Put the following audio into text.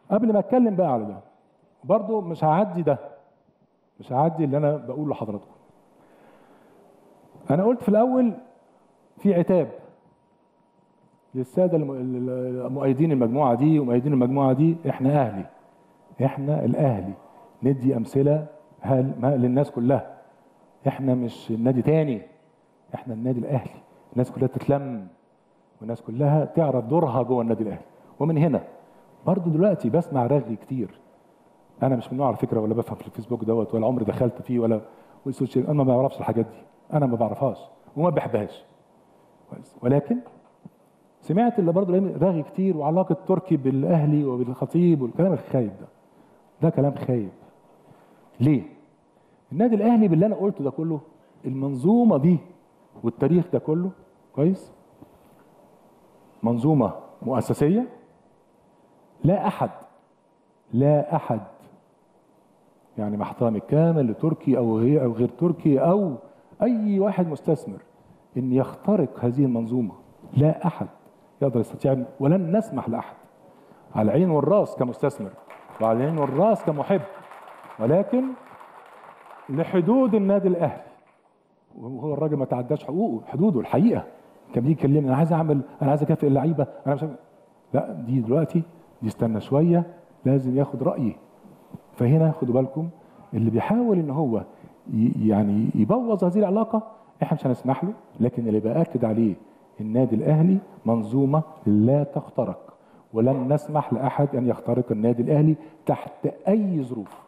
قبل ما اتكلم بقى على ده برضو مش هعدي ده مش هعدي اللي انا بقوله لحضراتكم انا قلت في الاول في عتاب للساده الم- المؤيدين المجموعه دي ومؤيدين المجموعه دي احنا اهلي احنا الاهلي ندي امثله هل ما للناس كلها احنا مش نادي تاني احنا النادي الاهلي الناس كلها تتلم والناس كلها تعرف دورها جوه النادي الاهلي ومن هنا برضو دلوقتي بسمع رغي كتير انا مش من النوع على فكره ولا بفهم في الفيسبوك دوت ولا عمري دخلت فيه ولا والسوشيال انا ما بعرفش الحاجات دي انا ما بعرفهاش وما بحبهاش كويس ولكن سمعت اللي برضه رغي كتير وعلاقه تركي بالاهلي وبالخطيب والكلام الخايب ده ده كلام خايب ليه النادي الاهلي باللي انا قلته ده كله المنظومه دي والتاريخ ده كله كويس منظومه مؤسسيه لا احد لا احد يعني مع احترامي الكامل لتركي او هي او غير تركي او اي واحد مستثمر ان يخترق هذه المنظومه لا احد يقدر يستطيع ولن نسمح لاحد على العين والراس كمستثمر وعلى العين والراس كمحب ولكن لحدود النادي الاهلي وهو الراجل ما تعداش حقوقه حدوده الحقيقه كان بيجي يكلمني انا عايز اعمل انا عايز اكافئ اللعيبه انا مش عارف- لا دي دلوقتي دي استنى شويه لازم ياخد رايي فهنا خدوا بالكم اللي بيحاول ان هو ي- يعني يبوظ هذه العلاقه احنا مش هنسمح له لكن اللي باكد عليه النادي الاهلي منظومه لا تخترق ولن نسمح لاحد ان يخترق النادي الاهلي تحت اي ظروف